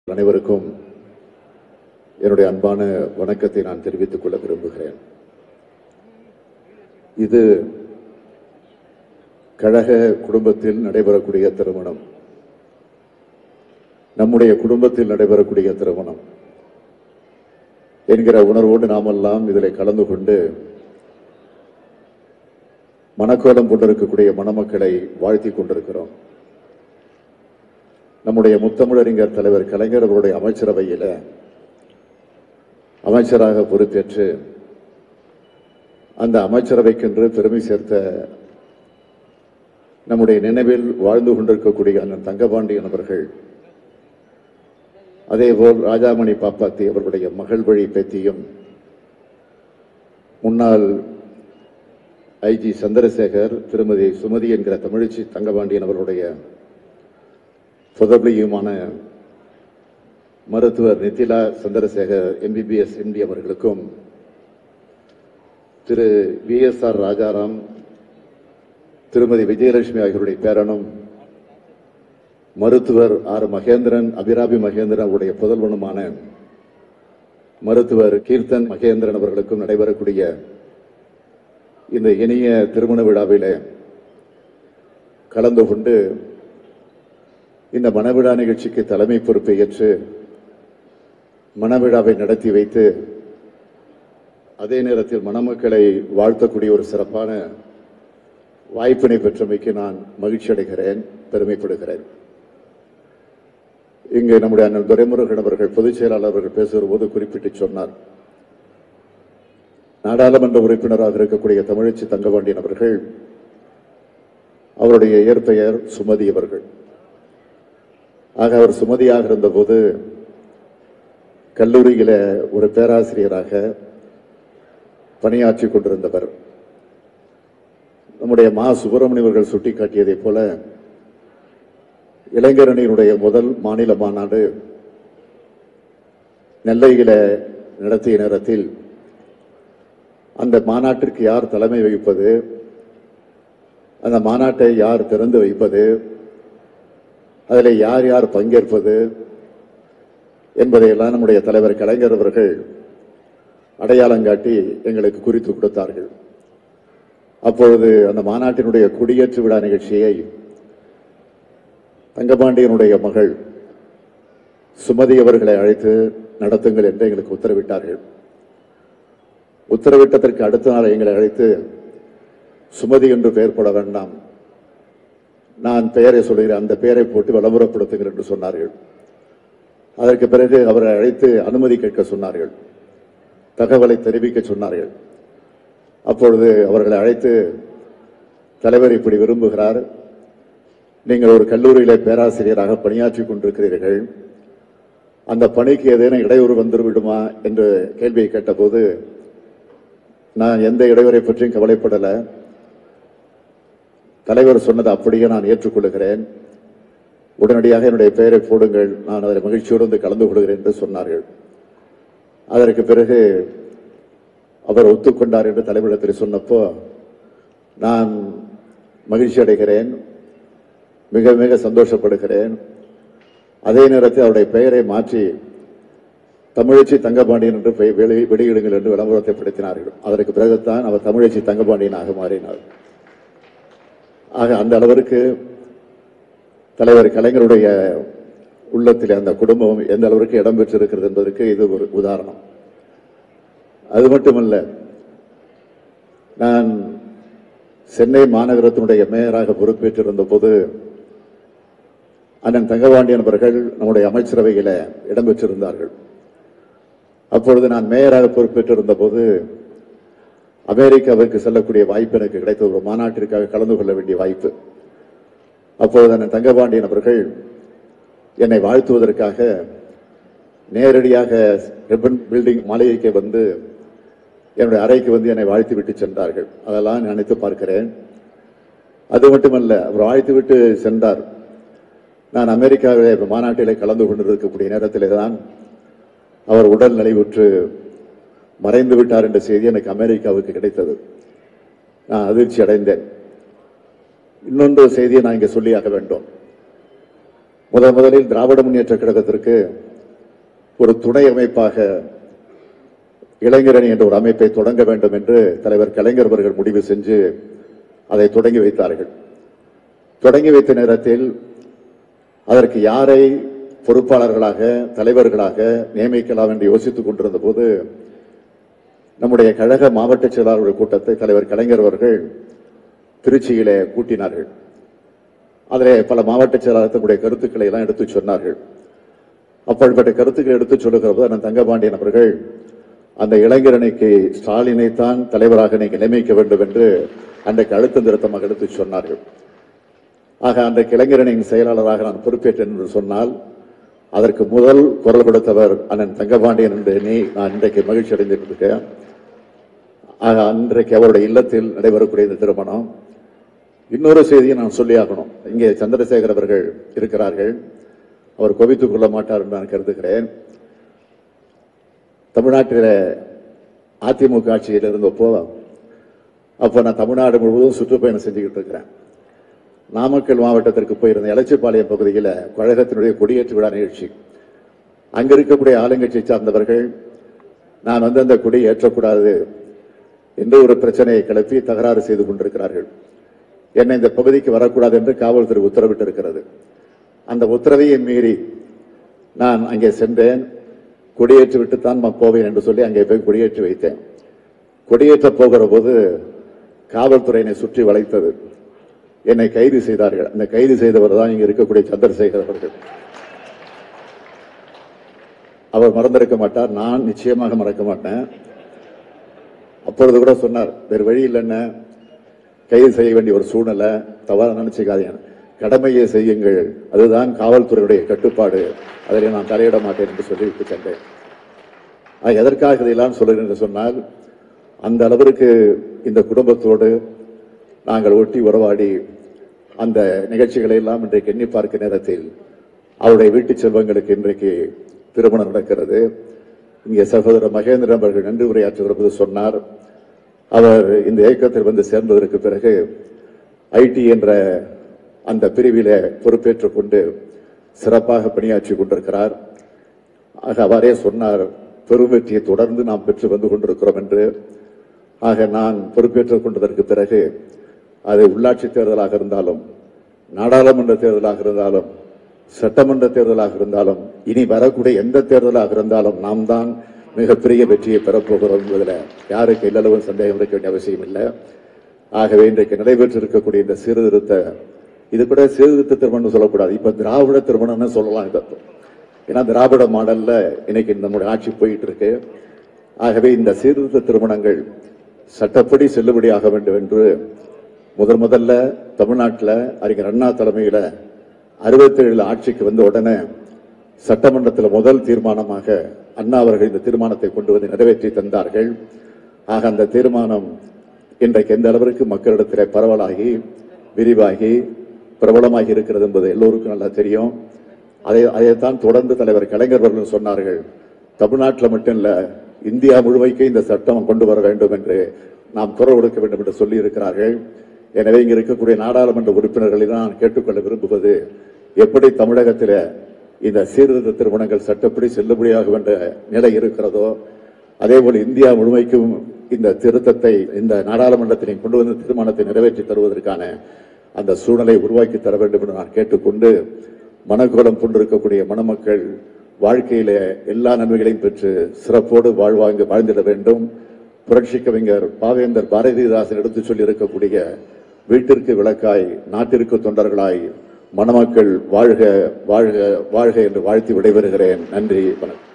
அனைவருக்கும் என்னுடைய அன்பான வணக்கத்தை நான் தெரிவித்துக் கொள்ள விரும்புகிறேன் இது கழக குடும்பத்தில் நடைபெறக்கூடிய திருமணம் நம்முடைய குடும்பத்தில் நடைபெறக்கூடிய திருமணம் என்கிற உணர்வோடு நாமெல்லாம் இதில் கலந்து கொண்டு மனக்கோலம் கொண்டிருக்கக்கூடிய மணமக்களை வாழ்த்திக் கொண்டிருக்கிறோம் நம்முடைய முத்தமிழறிஞர் தலைவர் கலைஞர் அவருடைய அமைச்சரவையில் அமைச்சராக பொறுப்பேற்று அந்த அமைச்சரவைக்கென்று பெருமை சேர்த்த நம்முடைய நினைவில் வாழ்ந்து கொண்டிருக்கக்கூடிய அண்ணன் தங்கபாண்டியன் அவர்கள் அதேபோல் ராஜாமணி பாப்பாத்தி அவர்களுடைய மகள் வழி பேத்தியும் முன்னாள் ஐஜி சந்திரசேகர் திருமதி சுமதி என்கிற தமிழச்சி தங்கபாண்டியன் அவர்களுடைய புதவியுமான மருத்துவர் நித்திலா சந்திரசேகர் எம்பிபிஎஸ் எம்டி அவர்களுக்கும் திரு வி எஸ் ஆர் ராஜாராம் திருமதி விஜயலட்சுமி ஆகியோருடைய பேரனும் மருத்துவர் ஆர் மகேந்திரன் அபிராமி மகேந்திரன் அவருடைய புதல்வனுமான மருத்துவர் கீர்த்தன் மகேந்திரன் அவர்களுக்கும் நடைபெறக்கூடிய இந்த இனிய திருமண விழாவிலே கலந்து கொண்டு இந்த மணவிழா நிகழ்ச்சிக்கு தலைமை பொறுப்பை ஏற்று மணவிழாவை நடத்தி வைத்து அதே நேரத்தில் மணமக்களை வாழ்த்தக்கூடிய ஒரு சிறப்பான வாய்ப்பினை பெற்றமைக்கு நான் மகிழ்ச்சி அடைகிறேன் பெருமைப்படுகிறேன் இங்கு நம்முடைய அண்ணன் துரைமுருகன் அவர்கள் பொதுச் செயலாளர் அவர்கள் பேசுகிற போது குறிப்பிட்டு சொன்னார் நாடாளுமன்ற உறுப்பினராக இருக்கக்கூடிய தமிழச்சி தங்கபாண்டியன் அவர்கள் அவருடைய இயற்பெயர் சுமதி அவர்கள் ஆக அவர் சுமதியாக இருந்தபோது கல்லூரியில ஒரு பேராசிரியராக பணியாற்றி கொண்டிருந்தவர் நம்முடைய மா சுப்பிரமணிய அவர்கள் சுட்டிக்காட்டியதைப் போல இளைஞரணியினுடைய முதல் மாநில மாநாடு நெல்லையில நடத்திய நேரத்தில் அந்த மாநாட்டிற்கு யார் தலைமை வகிப்பது அந்த மாநாட்டை யார் திறந்து வைப்பது அதில் யார் யார் பங்கேற்பது என்பதையெல்லாம் நம்முடைய தலைவர் கலைஞர் அவர்கள் அடையாளம் காட்டி எங்களுக்கு குறித்து கொடுத்தார்கள் அப்பொழுது அந்த மாநாட்டினுடைய குடியேற்று விழா நிகழ்ச்சியை தங்கபாண்டியனுடைய மகள் சுமதி அவர்களை அழைத்து நடத்துங்கள் என்று எங்களுக்கு உத்தரவிட்டார்கள் உத்தரவிட்டதற்கு அடுத்த நாள் எங்களை அழைத்து சுமதி என்று பெயர் போட வேண்டாம் நான் பெயரை சொல்கிறேன் அந்த பெயரை போட்டு விளம்பரப்படுத்துங்கள் என்று சொன்னார்கள் அதற்கு பிறகு அவரை அழைத்து அனுமதி கேட்க சொன்னார்கள் தகவலை தெரிவிக்க சொன்னார்கள் அப்பொழுது அவர்களை அழைத்து தலைவர் இப்படி விரும்புகிறார் நீங்கள் ஒரு கல்லூரியில பேராசிரியராக பணியாற்றி கொண்டிருக்கிறீர்கள் அந்த பணிக்கு ஏதேனும் இடையூறு வந்துவிடுமா என்று கேள்வியை கேட்டபோது நான் எந்த இடையூறை பற்றியும் கவலைப்படலை தலைவர் சொன்னது அப்படியே நான் ஏற்றுக்கொள்கிறேன் உடனடியாக என்னுடைய பெயரை போடுங்கள் நான் அதில் மகிழ்ச்சியோடு வந்து கலந்து கொள்கிறேன் என்று சொன்னார்கள் அதற்கு பிறகு அவர் ஒத்துக்கொண்டார் என்று தலைவரிடத்தில் சொன்னப்போ நான் மகிழ்ச்சி அடைகிறேன் மிக மிக சந்தோஷப்படுகிறேன் அதே நேரத்தில் அவருடைய பெயரை மாற்றி தமிழச்சி தங்கபாண்டியன் என்று பெயர் வெளி- வெளியிடுங்கள் என்று விளம்பரத்தை படுத்தினார்கள் அதற்கு பிறகுதான் அவர் தமிழச்சி தங்கபாண்டியனாக மாறினார் ஆக அந்த அளவிற்கு தலைவர் கலைஞருடைய உள்ளத்தில் அந்த குடும்பம் எந்த அளவிற்கு இடம் பெற்றிருக்கிறது என்பதற்கு இது ஒரு உதாரணம் அது மட்டுமல்ல நான் சென்னை மாநகரத்தினுடைய மேயராக பொறுப்பேற்றிருந்த போது அண்ணன் தங்கபாண்டியன் அவர்கள் நம்முடைய அமைச்சரவையில இடம்பெற்றிருந்தார்கள் அப்பொழுது நான் மேயராக பொறுப்பேற்றிருந்த போது அமெரிக்காவுக்கு செல்லக்கூடிய வாய்ப்பு எனக்கு கிடைத்த ஒரு மாநாட்டிற்காக கலந்து கொள்ள வேண்டிய வாய்ப்பு அப்பொழுது அண்ணன் தங்கபாண்டியன் அவர்கள் என்னை வாழ்த்துவதற்காக நேரடியாக ரிப்பன் பில்டிங் மாளிகைக்கு வந்து என்னுடைய அறைக்கு வந்து என்னை வாழ்த்து விட்டு சென்றார்கள் அதெல்லாம் நினைத்து பார்க்கிறேன் அது மட்டுமல்ல அவர் வாழ்த்து விட்டு சென்றார் நான் அமெரிக்காவிலே மாநாட்டிலே கலந்து கொண்டிருக்கக்கூடிய நேரத்திலே தான் அவர் உடல் நலிவுற்று மறைந்து விட்டார் என்ற செய்தி எனக்கு அமெரிக்காவுக்கு கிடைத்தது நான் அதிர்ச்சி அடைந்தேன் இன்னொன்று செய்தியை நான் இங்கே சொல்லியாக வேண்டும் முதல் முதலில் திராவிட முன்னேற்ற கழகத்திற்கு ஒரு துணை அமைப்பாக இளைஞரணி என்ற ஒரு அமைப்பை தொடங்க வேண்டும் என்று தலைவர் கலைஞர் அவர்கள் முடிவு செஞ்சு அதை தொடங்கி வைத்தார்கள் தொடங்கி வைத்த நேரத்தில் அதற்கு யாரை பொறுப்பாளர்களாக தலைவர்களாக நியமிக்கலாம் என்று யோசித்துக் கொண்டிருந்த போது நம்முடைய கழக மாவட்ட செயலாளர்கள் கூட்டத்தை தலைவர் கலைஞர் அவர்கள் திருச்சியிலே கூட்டினார்கள் அதிலே பல மாவட்ட செயலாளர் தங்களுடைய கருத்துக்களை எல்லாம் எடுத்து சொன்னார்கள் அப்படிப்பட்ட கருத்துக்களை எடுத்து சொல்லுகிற போது அண்ணன் தங்கபாண்டியன் அவர்கள் அந்த இளைஞரணிக்கு ஸ்டாலினை தான் தலைவராக நீங்கள் நியமிக்க வேண்டும் என்று அன்றைக்கு அழுத்தம் திருத்தமாக எடுத்து சொன்னார்கள் ஆக அன்றைக்கு இளைஞரணியின் செயலாளராக நான் பொறுப்பேற்றேன் என்று சொன்னால் அதற்கு முதல் குரல் கொடுத்தவர் அண்ணன் தங்கபாண்டியன் என்று எண்ணி நான் இன்றைக்கு மகிழ்ச்சி அடைந்திருக்கிறேன் ஆக அன்றைக்கு அவருடைய இல்லத்தில் நடைபெறக்கூடிய இந்த திருமணம் இன்னொரு செய்தியை நான் சொல்லியாகணும் இங்கே சந்திரசேகர் அவர்கள் இருக்கிறார்கள் அவர் கோபித்துக் கொள்ள மாட்டார் என்று நான் கருதுகிறேன் தமிழ்நாட்டில் அதிமுக ஆட்சியில் இருந்தப்போ அப்போ நான் தமிழ்நாடு முழுவதும் சுற்றுப்பயணம் செஞ்சுக்கிட்டு இருக்கிறேன் நாமக்கல் மாவட்டத்திற்கு போயிருந்த எலச்சிப்பாளையம் பகுதியில் கழகத்தினுடைய கொடியேற்று விழா நிகழ்ச்சி அங்க இருக்கக்கூடிய ஆளுங்கட்சியை சார்ந்தவர்கள் நான் வந்து அந்த கொடி ஏற்றக்கூடாது என்று ஒரு பிரச்சனையை கிளப்பி தகராறு செய்து கொண்டிருக்கிறார்கள் என்னை இந்த பகுதிக்கு வரக்கூடாது என்று காவல்துறை உத்தரவிட்டிருக்கிறது அந்த உத்தரவையை மீறி நான் அங்கே சென்றேன் கொடியேற்றி விட்டுத்தான் நான் போவேன் என்று சொல்லி அங்கே போய் கொடியேற்றி வைத்தேன் கொடியேற்ற போகிற போது காவல்துறையினை சுற்றி வளைத்தது என்னை கைது செய்தார்கள் அந்த கைது செய்தவர் தான் இங்க இருக்கக்கூடிய சந்திரசேகர் அவர்கள் அவர் மறந்திருக்க மாட்டார் நான் நிச்சயமாக மறக்க மாட்டேன் அப்பொழுது கூட சொன்னார் வேறு வழி இல்லைன்னு கைது செய்ய வேண்டிய ஒரு சூழ்நிலை தவறா நினைச்சுக்காதீங்க கடமையை செய்யுங்கள் அதுதான் காவல்துறையுடைய கட்டுப்பாடு அதில் நான் தலையிட மாட்டேன் என்று சொல்லிவிட்டு சென்றேன் ஆக, எதற்காக இதையெல்லாம் சொல்கிறேன் என்று சொன்னால் அந்த அளவிற்கு இந்த குடும்பத்தோடு நாங்கள் ஒட்டி உறவாடி அந்த நிகழ்ச்சிகளை எல்லாம் இன்றைக்கு எண்ணி பார்க்க நேரத்தில் அவருடைய வீட்டு செல்வங்களுக்கு இன்றைக்கு திருமணம் நடக்கிறது இங்கே சகோதரர் மகேந்திரன் அவர்கள் நன்றி உரையாற்றுகிற போது சொன்னார் அவர் இந்த இயக்கத்தில் வந்து சேர்ந்ததற்கு பிறகு ஐடி என்ற அந்த பிரிவிலே பொறுப்பேற்றுக் கொண்டு சிறப்பாக பணியாற்றி கொண்டிருக்கிறார் ஆக அவரே சொன்னார் பெரும் வெற்றியை தொடர்ந்து நாம் பெற்று வந்து கொண்டிருக்கிறோம் என்று ஆக நான் பொறுப்பேற்றுக் கொண்டதற்கு பிறகு அது உள்ளாட்சி தேர்தலாக இருந்தாலும் நாடாளுமன்ற தேர்தலாக இருந்தாலும் சட்டமன்ற தேர்தலாக இருந்தாலும் இனி வரக்கூடிய எந்த தேர்தலாக இருந்தாலும் நாம் தான் மிகப்பெரிய வெற்றியை பெறப்போகிறோம் என்பதில் யாருக்கு இல்லளவும் சந்தேகம் இருக்க வேண்டிய அவசியம் இல்லை ஆகவே இன்றைக்கு நடைபெற்றிருக்கக்கூடிய இந்த சீர்திருத்த இது கூட சீர்திருத்த திருமணம் சொல்லக்கூடாது இப்ப திராவிட திருமணம்னு சொல்லலாம் இந்த ஏன்னா திராவிட மாடல்ல இன்னைக்கு நம்முடைய ஆட்சி போயிட்டு இருக்கு ஆகவே இந்த சீர்திருத்த திருமணங்கள் சட்டப்படி செல்லுபடியாக வேண்டும் என்று முதல் முதல்ல தமிழ்நாட்டில் அறிஞர் அண்ணா தலைமையில அறுபத்தேழுல ஆட்சிக்கு வந்த உடனே சட்டமன்றத்தில் முதல் தீர்மானமாக அண்ணா அவர்கள் இந்த தீர்மானத்தை கொண்டு வந்து நிறைவேற்றி தந்தார்கள் ஆக அந்த தீர்மானம் இன்றைக்கு எந்த அளவிற்கு மக்களிடத்தில் பரவலாகி விரிவாகி பிரபலமாகி இருக்கிறது என்பது எல்லோருக்கும் நல்லா தெரியும் அதை அதைத்தான் தொடர்ந்து தலைவர் கலைஞர் அவர்கள் சொன்னார்கள் தமிழ்நாட்டில் மட்டும் இல்ல இந்தியா முழுமைக்கு இந்த சட்டம் கொண்டு வர வேண்டும் என்று நாம் குரல் கொடுக்க வேண்டும் என்று சொல்லி இருக்கிறார்கள் எனவே இங்க இருக்கக்கூடிய நாடாளுமன்ற உறுப்பினர்களை தான் நான் கேட்டுக்கொள்ள விரும்புவது எப்படி தமிழகத்தில் இந்த சீர்திருத்த திருமணங்கள் சட்டப்படி செல்லுபடியாக வேண்ட நிலை இருக்கிறதோ அதே போல இந்தியா முழுமைக்கும் இந்த திருத்தத்தை இந்த நாடாளுமன்றத்தில் கொண்டு வந்து தீர்மானத்தை நிறைவேற்றி தருவதற்கான அந்த சூழலை உருவாக்கி தர வேண்டும் என்று நான் கேட்டுக்கொண்டு மனக்கோலம் கொண்டிருக்கக்கூடிய மணமக்கள் வாழ்க்கையிலே எல்லா நன்மைகளையும் பெற்று சிறப்போடு வாழ்வாங்க வாழ்ந்திட வேண்டும் புரட்சி கவிஞர் பாவேந்தர் பாரதிதாசன் எடுத்துச் சொல்லி இருக்கக்கூடிய வீட்டிற்கு விளக்காய் நாட்டிற்கு தொண்டர்களாய் மணமக்கள் வாழ்க வாழ்க வாழ்க என்று வாழ்த்தி விடைபெறுகிறேன் நன்றி வணக்கம்